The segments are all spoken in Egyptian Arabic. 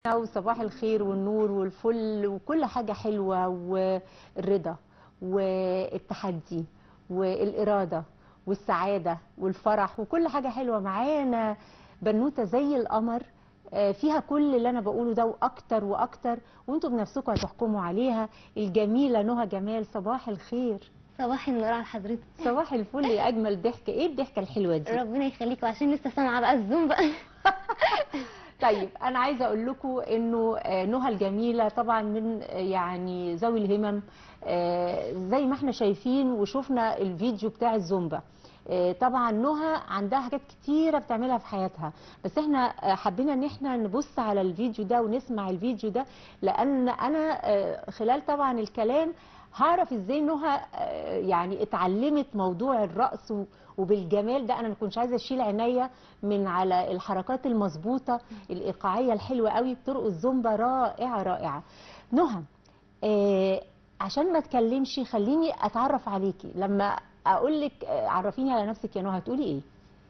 وصباح الخير والنور والفل وكل حاجة حلوة والرضا والتحدي والإرادة والسعادة والفرح وكل حاجة حلوة معانا بنوتة زي القمر آه، فيها كل اللي أنا بقوله ده وأكتر وأكتر وأنتوا بنفسكم هتحكموا عليها الجميلة نهى جمال صباح الخير صباح النور على حضرتك صباح الفل يا أجمل ضحكة إيه الضحكة الحلوة دي ربنا يخليك وعشان لسه سامعه بقى الزوم بقى طيب انا عايزه اقول لكم انه آه، نهى الجميله طبعا من آه، يعني ذوي الهمم آه، زي ما احنا شايفين وشفنا الفيديو بتاع الزومبا آه، طبعا نهى عندها حاجات كتيره بتعملها في حياتها بس احنا آه، حبينا ان احنا نبص على الفيديو ده ونسمع الفيديو ده لان انا آه، خلال طبعا الكلام هعرف ازاي نهى آه، يعني اتعلمت موضوع الرقص و- وبالجمال ده انا ما كنتش عايزه اشيل عينيا من على الحركات المظبوطه الايقاعيه الحلوه قوي بترقص زومبا رائعه رائعه نهى آه عشان ما اتكلمش خليني اتعرف عليكي لما اقول لك آه عرفيني على نفسك يا نهى هتقولي ايه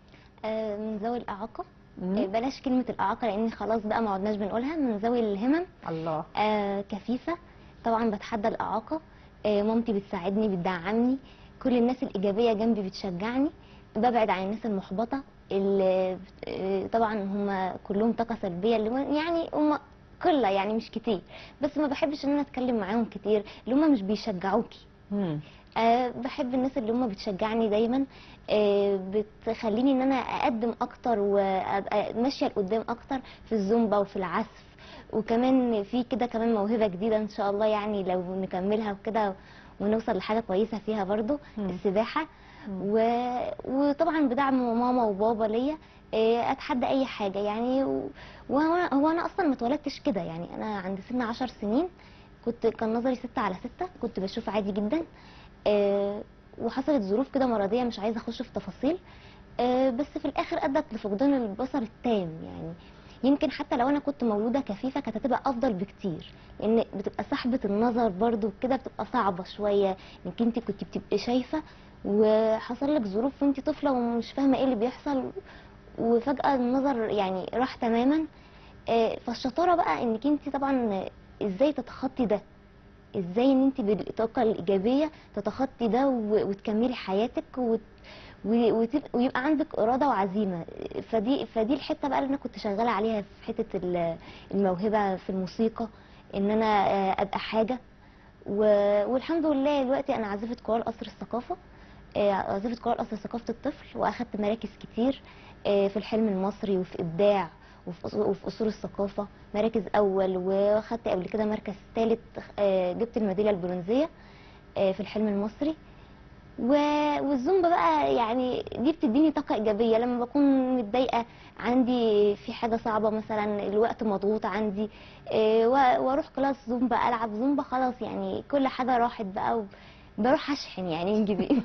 آه، من ذوي الاعاقه مم. آه، بلاش كلمه الاعاقه لان خلاص بقى ما عدناش بنقولها من ذوي الهمم الله آه، كفيفه طبعا بتحدى الاعاقه آه، مامتي بتساعدني بتدعمني كل الناس الايجابيه جنبي بتشجعني ببعد عن الناس المحبطه اللي آه، طبعا هم كلهم طاقه سلبيه اللي هو- يعني هم قله يعني مش كتير بس ما بحبش ان انا اتكلم معاهم كتير اللي هم مش بيشجعوكي مم. أه بحب الناس اللي هم بتشجعني دايما أه بتخليني ان انا اقدم اكتر وابقى ماشيه لقدام اكتر في الزومبا وفي العزف وكمان في كده كمان موهبه جديده ان شاء الله يعني لو نكملها وكده ونوصل لحاجه كويسه فيها برضو مم. السباحه و... وطبعا بدعم ماما وبابا ليا أه اتحدى اي حاجه يعني و... وهو هو انا اصلا ما اتولدتش كده يعني انا عند سن عشر سنين كنت كان نظري ستة على ستة كنت بشوف عادي جدا آه، وحصلت ظروف كده مرضية مش عايزة أخش في تفاصيل آه، بس في الآخر أدت لفقدان البصر التام يعني يمكن حتى لو أنا كنت مولودة كفيفة كانت هتبقى أفضل بكتير لأن بتبقى سحبة النظر برضو كده بتبقى صعبة شوية إنك أنت كنت بتبقي شايفة وحصل لك ظروف وأنت طفلة ومش فاهمة إيه اللي بيحصل وفجأة النظر يعني راح تماما آه، فالشطارة بقى إنك أنت طبعا إزاي تتخطي ده ازاي ان انت بالطاقه الايجابيه تتخطي ده و- وتكملي حياتك وت... و- وتبقى ويبقى عندك اراده وعزيمه فدي فدي الحته بقى اللي انا كنت شغاله عليها في حته ال- الموهبه في الموسيقى ان انا آه، ابقى حاجه و... والحمد لله دلوقتي انا عازفه كورال قصر الثقافه آه، عازفه كورال قصر ثقافه الطفل واخدت مراكز كتير آه، في الحلم المصري وفي ابداع وفي أصول- وفي اصول الثقافه مراكز اول واخدت قبل كده مركز ثالث جبت الميداليه البرونزيه آه، في الحلم المصري و- والزومبا بقى يعني دي بتديني طاقه ايجابيه لما بكون متضايقه عندي في حاجه صعبه مثلا الوقت مضغوط عندي آه، و- واروح كلاس زومبا العب زومبا خلاص يعني كل حاجه راحت بقى و- بروح اشحن يعني انجبي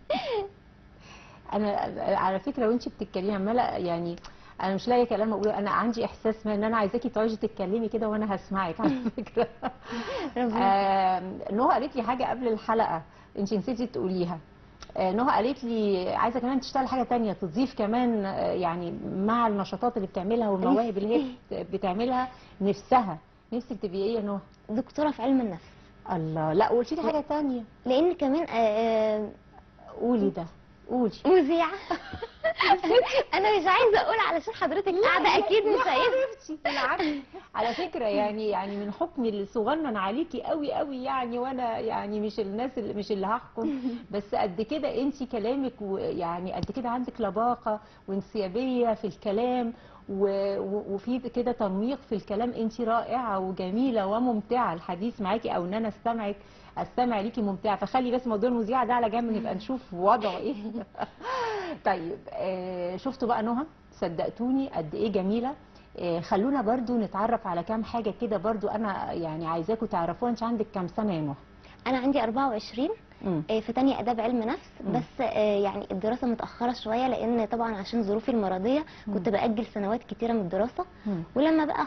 انا على فكره وانت بتتكلمي عماله يعني انا مش لاقيه كلام اقوله انا عندي احساس ما ان انا عايزاكي تقعدي تتكلمي كده وانا هسمعك على فكره ربنا- آم، نهى قالت لي حاجه قبل الحلقه انت نسيتي تقوليها آه، نهى قالت لي عايزه كمان تشتغل حاجه تانية تضيف كمان آه، يعني مع النشاطات اللي بتعملها والمواهب اللي هي بت- بتعملها نفسها نفسك تبقي ايه يا نهى دكتوره في علم النفس الله لا قلتي لي حاجه تانية لان كمان آه، آه، قولي ده قولي مذيعة انا مش عايزه اقول علشان حضرتك قاعده اكيد مش عايزه حبيبتي بالعكس على فكره يعني يعني من حكمي الصغنن عليكي قوي قوي يعني وانا يعني مش الناس اللي مش اللي هحكم بس قد كده انت كلامك ويعني قد كده عندك لباقه وانسيابيه في الكلام و- و- وفي كده تنويق في الكلام انت رائعه وجميله وممتعه الحديث معاكي او ان انا استمعك استمع ليكي ممتعه فخلي بس موضوع المذيعه ده على جنب نبقى نشوف وضعه ايه طيب آه شفتوا بقى نهى صدقتوني قد ايه جميله آه خلونا برضو نتعرف على كام حاجه كده برضو انا يعني عايزاكم تعرفوها انت عندك كام سنه يا نهى انا عندي 24 مم. آه، في تانية اداب علم نفس مم. بس آه، يعني الدراسه متاخره شويه لان طبعا عشان ظروفي المرضيه كنت باجل سنوات كتيره من الدراسه مم. ولما بقى خلاص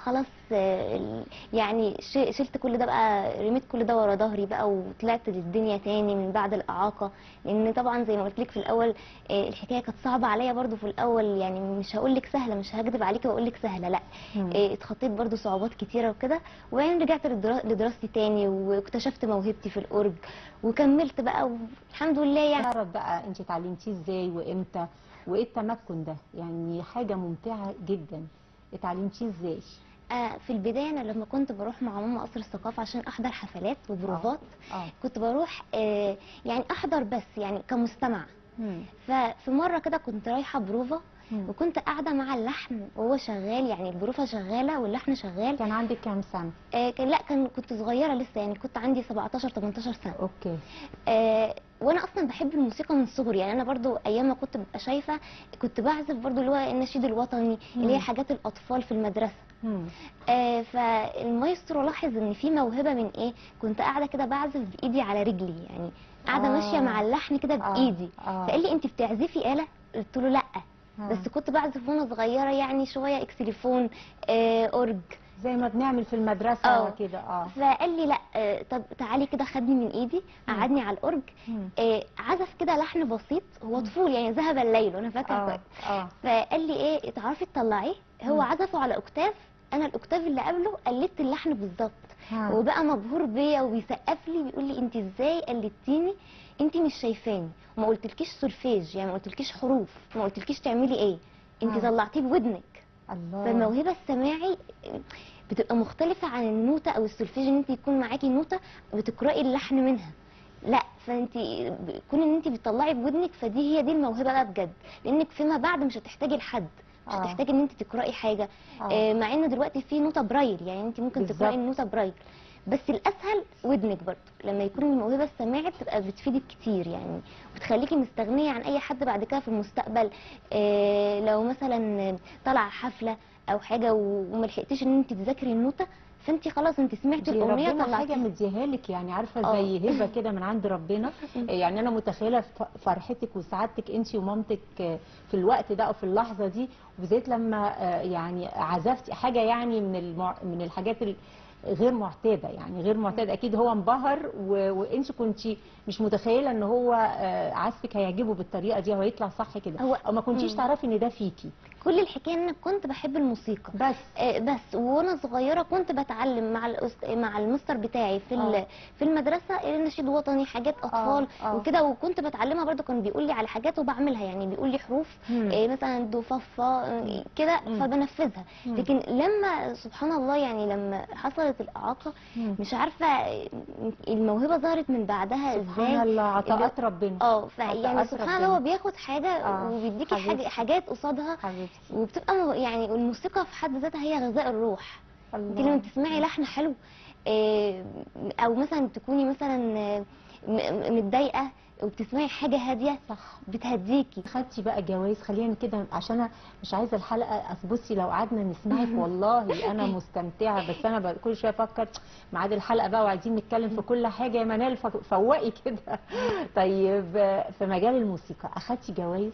آه، ال- يعني ش- شلت كل ده بقى رميت كل ده ورا ظهري بقى وطلعت للدنيا تاني من بعد الاعاقه لان طبعا زي ما قلت لك في الاول آه، الحكايه كانت صعبه عليا برضو في الاول يعني مش هقول لك سهله مش هكذب عليكي واقول لك سهله لا مم. آه، اتخطيت برضو صعوبات كتيره وكده وبعدين رجعت للدرا- لدراستي تاني واكتشفت موهبتي في الاورج وكملت بقى والحمد لله يعني نعرف بقى انت اتعلمتيه ازاي وامتى وايه التمكن ده يعني حاجه ممتعه جدا اتعلمتيه ازاي آه، في البدايه انا لما كنت بروح مع ماما قصر الثقافه عشان احضر حفلات وبروفات اه كنت بروح آه، يعني احضر بس يعني كمستمع مم. ففي مره كده كنت رايحه بروفه مم. وكنت قاعده مع اللحن وهو شغال يعني البروفه شغاله واللحن شغال كان عندك كام سنه آه كان لا كان كنت صغيره لسه يعني كنت عندي 17 18 سنه اوكي آه وانا اصلا بحب الموسيقى من صغري يعني انا برضو ايام ما كنت ببقى شايفه كنت بعزف برضو اللي هو النشيد الوطني اللي هي مم. حاجات الاطفال في المدرسه مم. آه فالمايسترو لاحظ ان في موهبه من ايه كنت قاعده كده بعزف بايدي على رجلي يعني قاعده آه. ماشيه مع اللحن كده آه. بايدي آه. فقال لي انت بتعزفي آلة قلت له لا آه. بس كنت بعزف وانا صغيره يعني شويه اكسليفون آه اورج زي ما بنعمل في المدرسه آه. كده اه فقال لي لا آه طب تعالي كده خدني من ايدي قعدني على الاورج مم. آه عزف كده لحن بسيط هو طفول يعني ذهب الليل وانا فاكره اه كويس اه فقال لي ايه تعرفي تطلعيه هو مم. عزفه على اوكتاف انا الاوكتاف اللي قبله قلدت اللحن بالظبط ها. وبقى مبهور بيا وبيسقف لي بيقول لي انت ازاي قلدتيني انت مش شايفاني وما قلتلكيش سولفيج يعني ما قلتلكيش حروف ما قلتلكيش تعملي ايه انت آه. طلعتيه بودنك الله فالموهبه السماعي بتبقى مختلفه عن النوته او السولفيج ان انت يكون معاكي نوته بتقراي اللحن منها لا فانت كون ان انت بتطلعي بودنك فدي هي دي الموهبه بقى بجد لانك فيما بعد مش هتحتاجي لحد مش آه. هتحتاجي ان انت تقراي حاجه آه. آه مع ان دلوقتي في نوته برايل يعني انت ممكن بالظبط. تقراي النوته برايل بس الاسهل ودنك برضو لما يكون الموهبه السماعي بتبقى بتفيدك كتير يعني بتخليكي مستغنيه عن اي حد بعد كده في المستقبل آه لو مثلا طالعه حفله او حاجه و- وما لحقتيش ان انت تذاكري النوته فانت خلاص انت سمعتي دي الاغنيه ربنا حاجه طلعتيها مديها لك يعني عارفه آه. زي هبه كده من عند ربنا يعني انا متخيله ف- فرحتك وسعادتك انت ومامتك في الوقت ده او في اللحظه دي وبالذات لما آه، يعني عزفتي حاجه يعني من المع... من الحاجات ال- غير معتاده يعني غير معتاده اكيد هو انبهر و... وانت كنت مش متخيله ان هو آه، عزفك هيعجبه بالطريقه دي وهيطلع صح كده هو- او ما كنتيش مم. تعرفي ان ده فيكي كل الحكايه ان انا كنت بحب الموسيقى بس آه، بس وانا صغيره كنت بتعلم مع الأس- مع المستر بتاعي في ال- آه. في المدرسه النشيد وطني حاجات اطفال آه. وكده وكنت بتعلمها برضو كان بيقول لي على حاجات وبعملها يعني بيقول لي حروف مم. آه، مثلا دو فا فا آه، كده مم. فبنفذها مم. لكن لما سبحان الله يعني لما حصلت الاعاقه مم. مش عارفه آه، الموهبه ظهرت من بعدها سبحان ازاي الله عطاءات ربنا اه فيعني عطاءات سبحان ربنا. الله هو بياخد حاجه آه، وبيديكي حبيبتي. حاجه حاجات قصادها حبيبتي وبتبقى م- يعني الموسيقى في حد ذاتها هي غذاء الروح انت الله. لما تسمعي لحن حلو آه، او مثلا تكوني مثلا آه، م- م- متضايقه وبتسمعي حاجه هاديه صح بتهديكي خدتي بقى جواز خلينا كده عشان انا مش عايزه الحلقه أصل بصي لو قعدنا نسمعك والله انا مستمتعه بس انا بقى كل شويه افكر ميعاد الحلقه بقى وعايزين نتكلم في كل حاجه يا منال ف- فوقي كده طيب في مجال الموسيقى اخدتي جوائز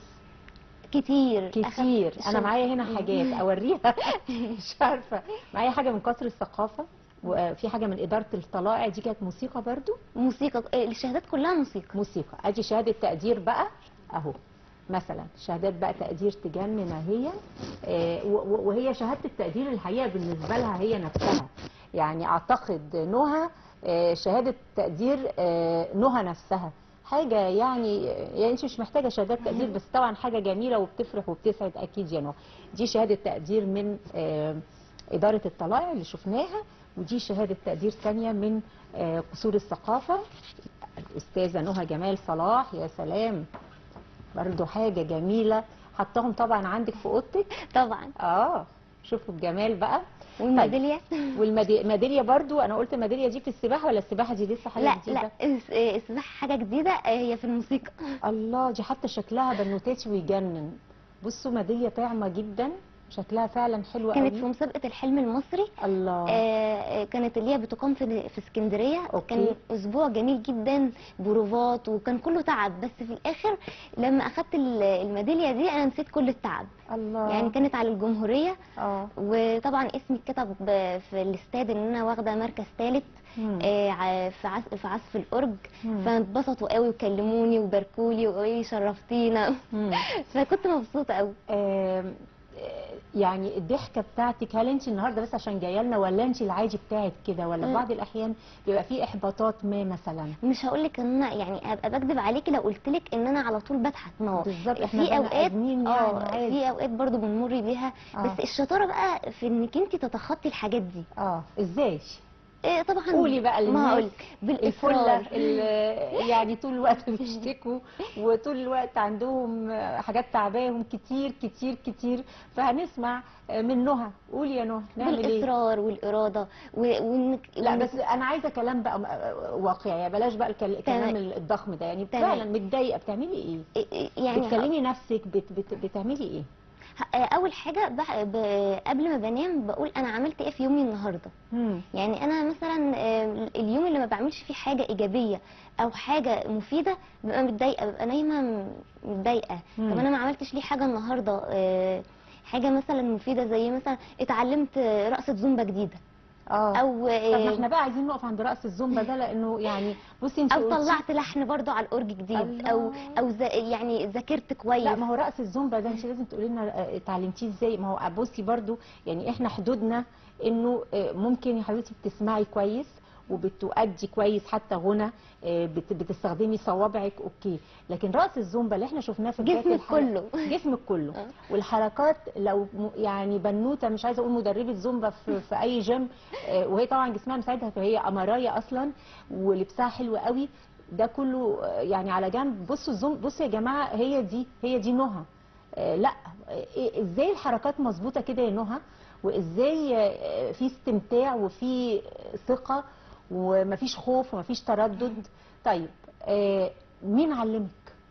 كتير كتير أخدت انا شغل. معايا هنا حاجات اوريها مش عارفه معايا حاجه من قصر الثقافه وفي حاجه من اداره الطلائع دي كانت موسيقى برضو موسيقى آه، الشهادات كلها موسيقى موسيقى ادي شهاده تقدير بقى اهو مثلا شهادات بقى تقدير تجنن اهي آه، و- و- وهي شهاده التقدير الحقيقه بالنسبه لها هي نفسها يعني اعتقد نهى آه، شهاده تقدير آه، نهى نفسها حاجه يعني يعني انت مش محتاجه شهادات تقدير بس طبعا حاجه جميله وبتفرح وبتسعد اكيد يا نهى دي شهاده تقدير من آه، اداره الطلائع اللي شفناها ودي شهاده تقدير ثانيه من آه، قصور الثقافه الاستاذه نهى جمال صلاح يا سلام برضو حاجه جميله حطاهم طبعا عندك في اوضتك طبعا اه شوفوا الجمال بقى والميداليه والميداليه برضو انا قلت الميداليه دي في السباحه ولا السباحه دي لسه حاجه لا جديده لا الس- آه، السباحه حاجه جديده آه، هي في الموسيقى الله دي حتى شكلها بنوتاتي ويجنن بصوا ميداليه طعمه جدا شكلها فعلا حلو كانت في قوي مسابقه الحلم المصري الله آه، آه، كانت اللي هي بتقام في في اسكندريه أوكي. كان اسبوع جميل جدا بروفات وكان كله تعب بس في الاخر لما اخدت ال- الميداليه دي انا نسيت كل التعب الله يعني كانت على الجمهوريه اه وطبعا اسمي اتكتب ب- في الاستاد ان انا واخده مركز ثالث مم. آه، ع- في عزف في عزف الأورج مم. فانبسطوا قوي وكلموني وباركولي وقالوا لي شرفتينا مم. فكنت مبسوطه قوي آم، آه، يعني الضحكه بتاعتك هل انت النهارده بس عشان جايه لنا ولا انت العادي بتاعك كده ولا في مم. بعض الاحيان بيبقى في احباطات ما مثلا مش هقول لك ان انا يعني ابقى بكذب عليكي لو قلت لك ان انا على طول بضحك ما هو بالظبط احنا في بني اوقات آدمين اه يعني عادي. في اوقات برضو بنمر بيها آه. بس الشطاره بقى في انك انت تتخطي الحاجات دي اه ازاي إيه طبعا قولي بقى ما للناس هقولك الفله بالاصرار اللي يعني طول الوقت بيشتكوا وطول الوقت عندهم حاجات تعباهم كتير كتير كتير فهنسمع من نهى قولي يا نهى نعمل ايه بالاصرار والاراده و- وانك لا وإنك- بس انا عايزه كلام بقى م- واقعي يعني بلاش بقى الكل- الكلام تمام. الضخم ده يعني تمام. فعلا متضايقه بتعملي ايه إيه- إيه يعني بتكلمي نفسك بت بت بتعملي ايه ه- اول حاجه بح- ب- قبل ما بنام بقول انا عملت ايه في يومي النهارده مم. يعني انا مثلا آه، اليوم اللي ما بعملش فيه حاجه ايجابيه او حاجه مفيده ببقى متضايقه ببقى نايمه م- متضايقه مم. طب انا ما عملتش ليه حاجه النهارده آه، حاجه مثلا مفيده زي مثلا اتعلمت آه، رقصه زومبا جديده اه او طب ما آه، احنا بقى عايزين نقف عند رأس الزومبا ده لانه يعني بصي انت او قلتي- طلعت لحن برضو على الاورج جديد الله. او او ز- يعني ذاكرت كويس لا ما هو رأس الزومبا ده انت لازم تقولي لنا آه، اتعلمتيه ازاي ما هو بصي برضو يعني احنا حدودنا انه آه، ممكن يا حبيبتي بتسمعي كويس وبتؤدي كويس حتى غنى آه، بت- بتستخدمي صوابعك اوكي لكن رأس الزومبا اللي احنا شفناه في بداية جسمك الحلقة- كله. جسمك كله آه. والحركات لو م- يعني بنوته مش عايزه اقول مدربه زومبا في, في اي جيم آه، وهي طبعا جسمها مساعدها فهي امرايه اصلا ولبسها حلو قوي ده كله آه، يعني على جنب بصوا الزوم بصوا يا جماعه هي دي هي دي نهى آه، لا آه، إيه- ازاي الحركات مظبوطه كده يا نهى وازاي آه، في استمتاع وفي ثقه ومفيش خوف ومفيش تردد طيب آه، مين علمك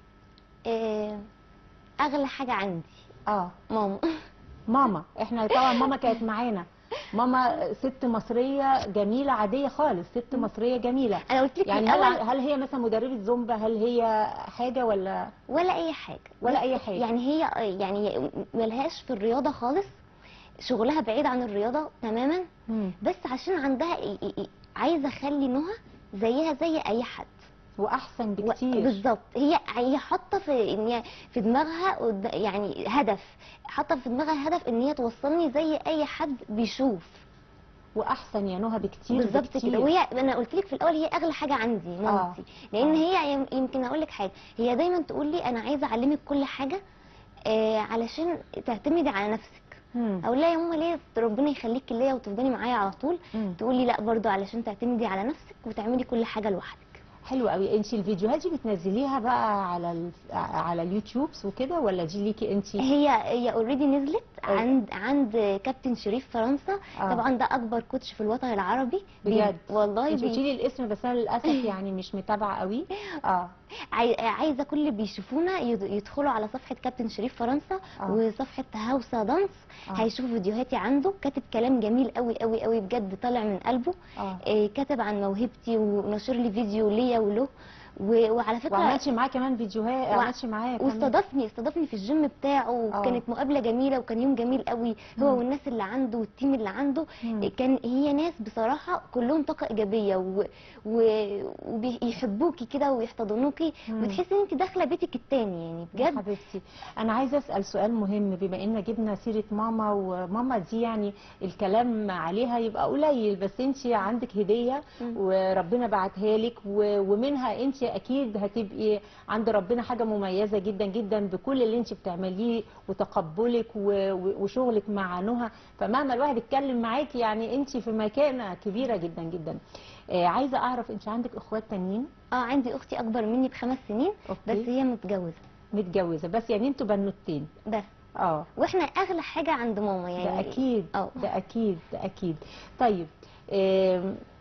آه، اغلى حاجه عندي اه ماما ماما احنا طبعا ماما كانت معانا ماما ست مصريه جميله عاديه خالص ست مصريه جميله انا قلت لك يعني من هل الاول هل هي مثلا مدربه زومبا هل هي حاجه ولا ولا اي حاجه ولا بس أي حاجة. يعني هي يعني ملهاش في الرياضه خالص شغلها بعيد عن الرياضه تماما بس عشان عندها إي- إي- إي- عايزه اخلي نهى زيها زي اي حد واحسن و- بكتير بالظبط هي هي حاطه في ان هي في دماغها قد- يعني هدف حاطه في دماغها هدف ان هي توصلني زي اي حد بيشوف واحسن يا نهى بكتير بالظبط بكتير. كده وهي انا قلت لك في الاول هي اغلى حاجه عندي مامتي لان آه. هي يم- يمكن اقول لك حاجه هي دايما تقول لي انا عايزه اعلمك كل حاجه آه علشان تعتمدي على نفسك مم. اقول لها يا ماما ليه ربنا يخليكي ليا وتفضلي معايا على طول مم. تقول لي لا برضو علشان تعتمدي على نفسك وتعملي كل حاجه لوحدك حلو قوي انت الفيديوهات دي بتنزليها بقى على ال... على اليوتيوب وكده ولا دي ليكي انت هي هي اوريدي نزلت أيوة. عند عند كابتن شريف فرنسا آه. طبعا ده اكبر كوتش في الوطن العربي بي- بجد والله انت بي... قلتي لي الاسم بس انا للاسف يعني مش متابعه قوي اه عاي- عايزه كل اللي بيشوفونا يد- يدخلوا على صفحه كابتن شريف فرنسا آه. وصفحه هوسه دانس آه. هيشوفوا فيديوهاتي عنده كاتب كلام جميل قوي قوي قوي بجد طالع من قلبه اه إيه، كاتب عن موهبتي ونشر لي فيديو ليا وله و- وعلى فكره وعملتي معاه كمان فيديوهات وع- عملتي معاه كمان واستضافني استضافني في الجيم بتاعه وكانت مقابله جميله وكان يوم جميل قوي هو مم. والناس اللي عنده والتيم اللي عنده مم. كان هي ناس بصراحه كلهم طاقه ايجابيه و... و... وبيحبوكي كده ويحتضنوكي مم. وتحسي ان انت داخله بيتك التاني يعني يا بجد حبيبتي انا عايزه اسال سؤال مهم بما ان جبنا سيره ماما وماما دي يعني الكلام عليها يبقى قليل بس انت عندك هديه مم. وربنا بعتها لك و- ومنها انت اكيد هتبقي عند ربنا حاجه مميزه جدا جدا بكل اللي انت بتعمليه وتقبلك و- و- وشغلك مع نهى فمهما الواحد اتكلم معاكي يعني انت في مكانه كبيره جدا جدا آه عايزه اعرف انت عندك اخوات تانيين اه عندي اختي اكبر مني بخمس سنين أوكي. بس هي متجوزه متجوزه بس يعني انتوا بنوتين بس اه واحنا اغلى حاجه عند ماما يعني ده اكيد اه ده اكيد ده اكيد طيب آم،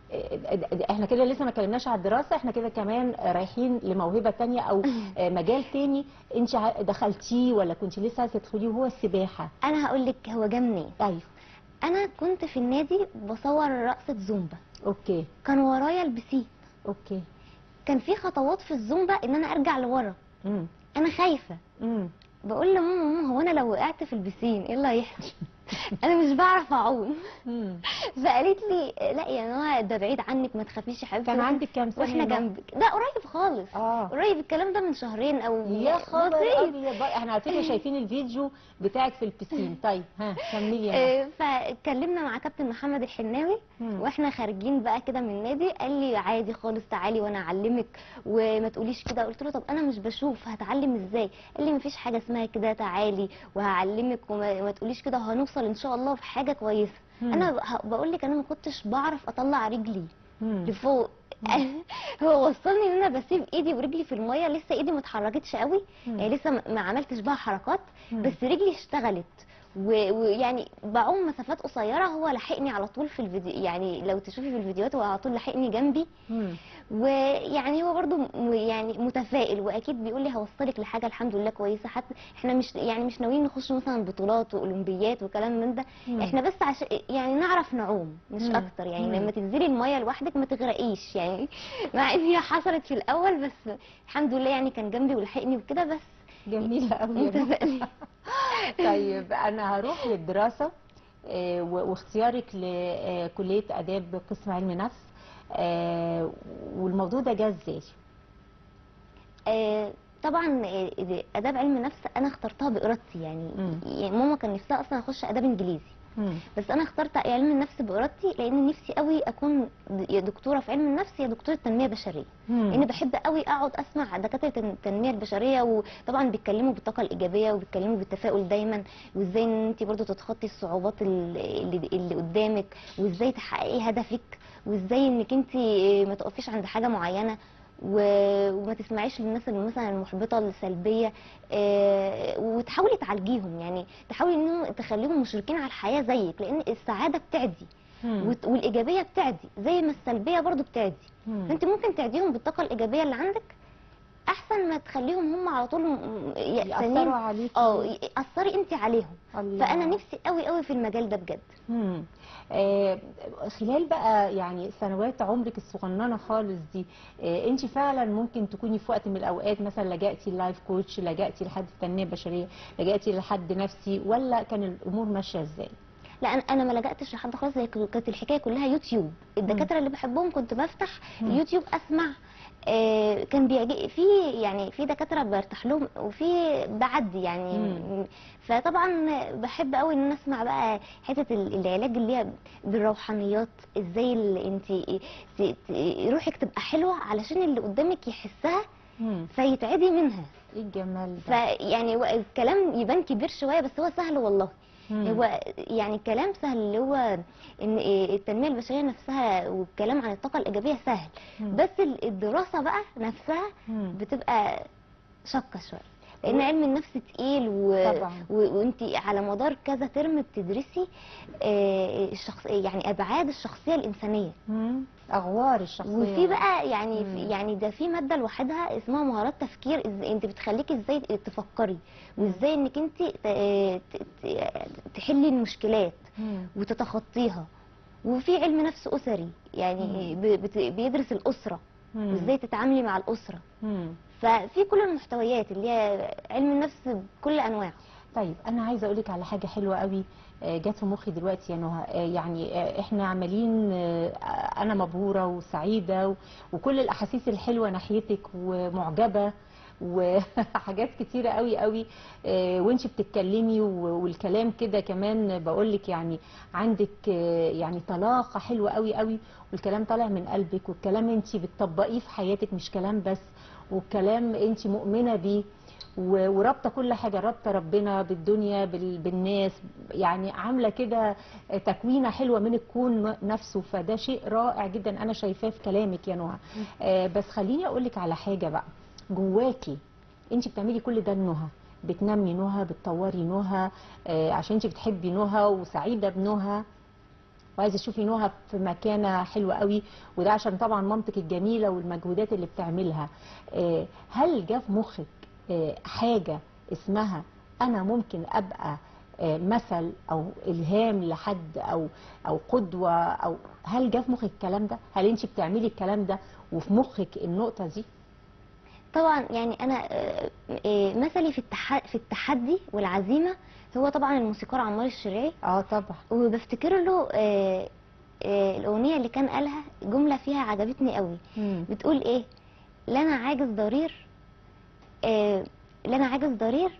آه، احنا كده لسه ما اتكلمناش على الدراسه احنا كده كمان رايحين لموهبه تانية او آه، مجال تاني انت ع- دخلتيه ولا كنت لسه عايزه تدخليه وهو السباحه انا هقول لك هو جه منين ايوه انا كنت في النادي بصور رقصه زومبا اوكي كان ورايا البسين اوكي كان في خطوات في الزومبا ان انا ارجع لورا امم انا خايفه امم بقول لماما ماما هو انا لو وقعت في البسين ايه اللي هيحصل انا مش بعرف اعوم امم فقالت لي لا يا نوى ده بعيد عنك ما تخافيش يا حبيبتي كان عندك كام سنه واحنا يا نهى؟ جنبك ده قريب خالص اه قريب الكلام ده من شهرين او يا خبر بسيط. ابيض بقى، احنا على فكره شايفين الفيديو بتاعك في البسين طيب ها كملي يا نهى. آه، فاتكلمنا مع كابتن محمد الحناوي مم. واحنا خارجين بقى كده من النادي قال لي عادي خالص تعالي وانا اعلمك وما تقوليش كده قلت له طب انا مش بشوف هتعلم ازاي قال لي مفيش حاجه اسمها كده تعالي وهعلمك وما ما تقوليش كده هنوصل ان شاء الله في حاجه كويسه مم. انا بقول لك انا ما كنتش بعرف اطلع رجلي مم. لفوق هو وصلني ان انا بسيب ايدي ورجلي في الميه لسه ايدي ما اتحركتش قوي مم. يعني لسه ما- ما عملتش بقى حركات مم. بس رجلي اشتغلت و- ويعني بعوم مسافات قصيره هو لحقني على طول في الفيديو يعني لو تشوفي في الفيديوهات هو على طول لحقني جنبي مم. ويعني هو برضو م- يعني متفائل واكيد بيقول لي هوصلك لحاجه الحمد لله كويسه حتى احنا مش يعني مش ناويين نخش مثلا بطولات واولمبيات وكلام من ده مم. احنا بس عشان يعني نعرف نعوم مش مم. اكتر يعني مم. لما تنزلي الميه لوحدك ما تغرقيش يعني مع ان هي حصلت في الاول بس الحمد لله يعني كان جنبي ولحقني وكده بس جميله قوي يا نهى. متفائلين طيب انا هروح للدراسه آه، و- واختيارك لكليه اداب قسم علم نفس آه، والموضوع ده جه ازاي؟ آه، طبعا آه، اداب علم نفس انا اخترتها بارادتي يعني مم. يعني ماما كان نفسها اصلا اخش اداب انجليزي مم. بس انا اخترت علم النفس بارادتي لان نفسي قوي اكون د- يا دكتوره في علم النفس يا دكتوره تنميه بشريه مم. لان بحب قوي اقعد اسمع دكاتره التنميه البشريه وطبعا بيتكلموا بالطاقه الايجابيه وبيتكلموا بالتفاؤل دايما وازاي ان انت برضو تتخطي الصعوبات ال- اللي, اللي قدامك وازاي تحققي هدفك وازاي انك انت ما تقفيش عند حاجه معينه و- وما تسمعيش للناس اللي مثلا المحبطه السلبيه آه، وتحاولي تعالجيهم يعني تحاولي انه تخليهم مشركين على الحياه زيك لان السعاده بتعدي مم. وت- والايجابيه بتعدي زي ما السلبيه برضو بتعدي مم. فانت ممكن تعديهم بالطاقه الايجابيه اللي عندك احسن ما تخليهم هم على طول م- يأسانين يأثروا عليكي اه يأثري انت عليهم الله. فانا نفسي قوي قوي في المجال ده بجد مم. آه خلال بقى يعني سنوات عمرك الصغننه خالص دي آه انت فعلا ممكن تكوني في وقت من الاوقات مثلا لجأتي اللايف كوتش لجأتي لحد تنميه بشريه لجأتي لحد نفسي ولا كان الامور ماشيه ازاي؟ لا انا انا ما لجأتش لحد خالص هي كانت الحكايه كلها يوتيوب الدكاتره اللي بحبهم كنت بفتح مم. اليوتيوب اسمع آه، كان بيجي في يعني في دكاتره برتاح لهم وفي بعدي يعني مم. فطبعا بحب قوي ان انا اسمع بقى حته ال- العلاج اللي هي بالروحانيات ازاي اللي انت ت- ت- روحك تبقى حلوه علشان اللي قدامك يحسها مم. فيتعدي منها ايه الجمال ده؟ فيعني هو الكلام يبان كبير شويه بس هو سهل والله مم. هو يعني الكلام سهل اللي هو ان إيه التنميه البشريه نفسها والكلام عن الطاقه الايجابيه سهل مم. بس ال- الدراسه بقى نفسها مم. بتبقى شاقه شويه لان علم النفس تقيل و... طبعا. و... وانت على مدار كذا ترم بتدرسي آه، الشخص يعني ابعاد الشخصيه الانسانيه مم. اغوار الشخصيه وفي بقى يعني مم. في يعني ده في ماده لوحدها اسمها مهارات تفكير إز- انت بتخليكي ازاي تفكري وازاي انك انت ت- ت- ت- تحلي المشكلات مم. وتتخطيها وفي علم نفس اسري يعني ب- بت- بيدرس الاسره مم. وازاي تتعاملي مع الاسره مم. ففي كل المحتويات اللي هي علم النفس بكل انواعه طيب انا عايزه اقول لك على حاجه حلوه قوي آه، جت في مخي دلوقتي يا نهى آه، يعني آه، احنا عمالين آه، انا مبهوره وسعيده و- وكل الاحاسيس الحلوه ناحيتك ومعجبه وحاجات كتيره قوي قوي آه، وانت بتتكلمي و- والكلام كده كمان بقول لك يعني عندك آه، يعني طلاقه حلوه قوي قوي والكلام طالع من قلبك والكلام انت بتطبقيه في حياتك مش كلام بس والكلام انت مؤمنه بيه و- ورابطه كل حاجه رابطه ربنا بالدنيا بال- بالناس يعني عامله كده تكوينه حلوه من الكون نفسه فده شيء رائع جدا انا شايفاه في كلامك يا نهى آه، بس خليني اقول لك على حاجه بقى جواكي انت بتعملي كل ده النهى بتنمي نهى بتطوري نهى آه، عشان انت بتحبي نهى وسعيده بنهى وعايزه تشوفي نهى في مكانه حلوه قوي وده عشان طبعا مامتك الجميله والمجهودات اللي بتعملها آه، هل جه في مخك آه، حاجه اسمها انا ممكن ابقى آه، مثل او الهام لحد او او قدوه او هل جه في مخك الكلام ده هل انت بتعملي الكلام ده وفي مخك النقطه دي طبعا يعني انا آه، آه، مثلي في التح... في التحدي والعزيمه هو طبعا الموسيقار عمار الشريعي اه طبعا وبفتكر له آه، آه، الاغنيه اللي كان قالها جمله فيها عجبتني قوي مم. بتقول ايه لا انا عاجز ضرير آه، لا انا عاجز ضرير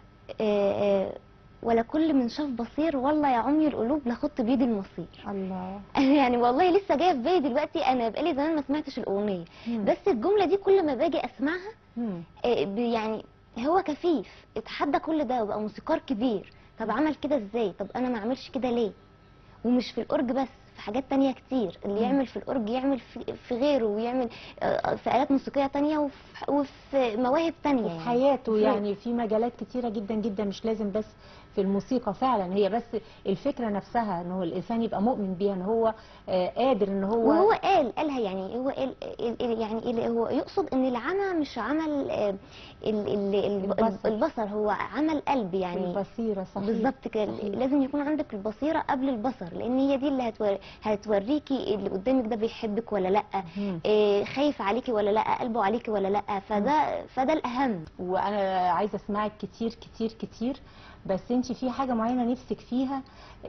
آه، آه، ولا كل من شاف بصير والله يا عمي القلوب لخط بيد المصير الله يعني والله لسه جايه في بالي دلوقتي انا بقالي زمان ما سمعتش الاغنيه مم. بس الجمله دي كل ما باجي اسمعها مم. آه، ب- يعني هو كفيف اتحدى كل ده وبقى موسيقار كبير طب عمل كده ازاي طب انا ما اعملش كده ليه ومش في الأورج بس في حاجات تانية كتير اللي مم. يعمل في الأورج يعمل في, في غيره ويعمل آه، في آلات موسيقية تانية وفي, وفي مواهب تانية وفي يعني. حياته في- يعني في مجالات كتيرة جدا جدا مش لازم بس في الموسيقى فعلا هي بس الفكرة نفسها ان هو الانسان يبقى مؤمن بيها ان هو آه، قادر ان هو وهو قال قالها يعني هو قال ال- ال- يعني ال- هو يقصد ان العمى مش عمل آه، ال- ال- ال- البصر. البصر هو عمل قلب يعني البصيرة صحيح بالظبط كده صحيح. لازم يكون عندك البصيره قبل البصر لان هي دي اللي هتور... هتوريكي اللي قدامك ده بيحبك ولا لا مم. إيه خايف عليكي ولا لا قلبه عليكي ولا لا فده فده الاهم وانا عايزه اسمعك كتير كتير كتير بس انت في حاجه معينه نفسك فيها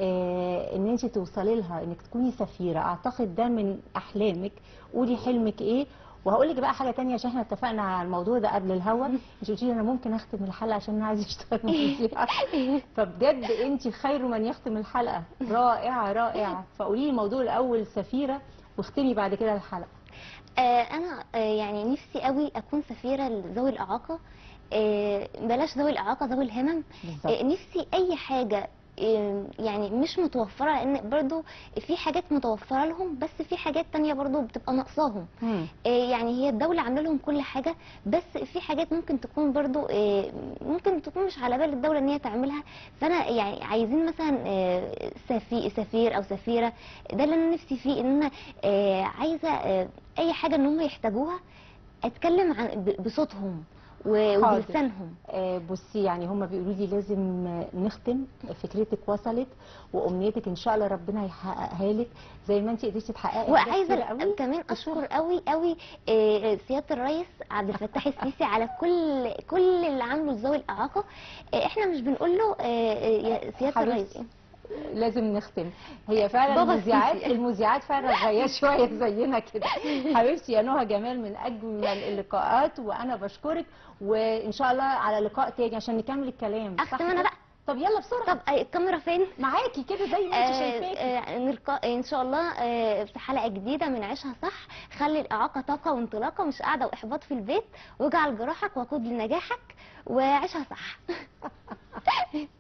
آه ان انت توصلي لها انك تكوني سفيره اعتقد ده من احلامك قولي حلمك ايه وهقول لك بقى حاجه تانية عشان احنا اتفقنا على الموضوع ده قبل الهوا انت قلتي لي انا ممكن اختم الحلقه عشان انا عايزه اشتغل مذيعه فبجد انت خير من يختم الحلقه رائعه رائعه فقولي لي الموضوع الاول سفيره واختمي بعد كده الحلقه آه انا آه يعني نفسي قوي اكون سفيره لذوي الاعاقه آه بلاش ذوي الاعاقه ذوي الهمم بالظبط آه نفسي اي حاجه آه، يعني مش متوفره لان برضو في حاجات متوفره لهم بس في حاجات تانية برضو بتبقى ناقصاهم مم. آه، يعني هي الدولة عاملة لهم كل حاجة بس في حاجات ممكن تكون برضو آه، ممكن تكون مش على بال الدولة ان هي تعملها فانا يعني عايزين مثلا آه، سفي سفير او سفيرة ده اللي انا نفسي فيه ان انا آه، عايزة آه، اي حاجة ان هم يحتاجوها اتكلم عن ب- بصوتهم و- حاضر. وبلسانهم آه، بصي يعني هم بيقولوا لي لازم آه، نختم فكرتك وصلت وامنيتك ان شاء الله ربنا يحققها لك زي ما انت قدرتي تحققي حاجات كتيرة وعايزه قوي كمان في الشغل. اشكر قوي قوي آه، سياده الرئيس عبد الفتاح السيسي على كل كل اللي عامله لذوي الاعاقه آه، احنا مش بنقول له آه، آه، يا سياده حبيبتي. الرئيس لازم نختم هي فعلا بابا المذيعات السيسي. المذيعات فعلا غيات شويه زينا كده حبيبتي يا نهى جمال من اجمل اللقاءات وانا بشكرك وان شاء الله على لقاء تاني عشان نكمل الكلام صح اختم انا كده؟ بقى طب يلا بسرعه طب آه، الكاميرا فين معاكي كده زي ما انت آه، شايفاكي آه، نلقى ان شاء الله آه، في حلقه جديده من عيشها صح خلي الاعاقه طاقه وانطلاقه مش قاعده واحباط في البيت واجعل جراحك وقود لنجاحك وعيشها صح